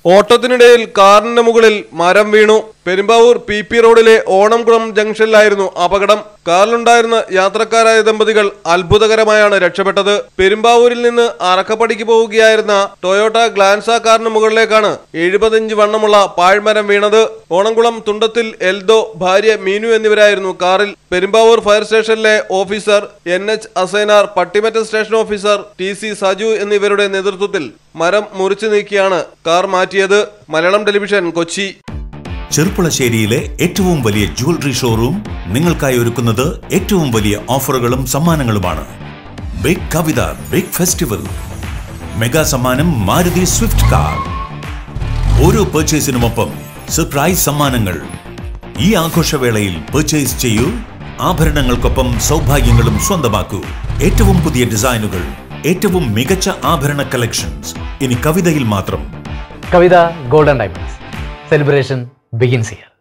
ഓട്ടത്തിനിടയിൽ കാറിന് മുകളിൽ മരം വീണു പെരുമ്പാവൂർ പി പി റോഡിലെ ഓണംകുളം ജംഗ്ഷനിലായിരുന്നു അപകടം കാറിലുണ്ടായിരുന്ന യാത്രക്കാരായ ദമ്പതികൾ അത്ഭുതകരമായാണ് രക്ഷപ്പെട്ടത് പെരുമ്പാവൂരിൽ നിന്ന് അറക്കപ്പടിക്ക് പോവുകയായിരുന്ന ടൊയോട്ട ഗ്ലാൻസ കാറിന് മുകളിലേക്കാണ് എഴുപത്തിയഞ്ച് വണ്ണമുള്ള പാഴ്മരം വീണത് ഓണംകുളം തുണ്ടത്തിൽ എൽദോ ഭാര്യ മീനു എന്നിവരായിരുന്നു കാറിൽ പെരുമ്പാവൂർ ഫയർ സ്റ്റേഷനിലെ ഓഫീസർ എൻ എച്ച് അസൈനാർ പട്ടിമറ്റ station officer T C Saju എന്നിവരുടെ നേതൃത്വത്തിൽ മരം മുറിച്ചു നീക്കിയാണ് കാർ മാറ്റിയത് മലയാളം ടെലിവിഷൻ കൊച്ചി ചെറുപ്പുളശ്ശേരിയിലെ ഏറ്റവും വലിയ ജ്വല്ലറി ഷോറൂം നിങ്ങൾക്കായി ഒരുക്കുന്നത് ഏറ്റവും വലിയ ഓഫറുകളും സമ്മാനങ്ങളുമാണ് big Kavitha big festival mega സമ്മാനം മാരുതി സ്വിഫ്റ്റ് കാർ ഓരോ പർച്ചേസിനുമൊപ്പം സർപ്രൈസ് സമ്മാനങ്ങൾ ഈ ആഘോഷവേളയിൽ പർച്ചേസ് ചെയ്യൂ ആഭരണങ്ങൾക്കൊപ്പം സൗഭാഗ്യങ്ങളും സ്വന്തമാക്കൂ ഏറ്റവും പുതിയ ഡിസൈനുകൾ ഏറ്റവും മികച്ച ആഭരണ കളക്ഷൻസ് ഇനി കവിതയിൽ മാത്രം Kavitha golden diamonds celebration begins here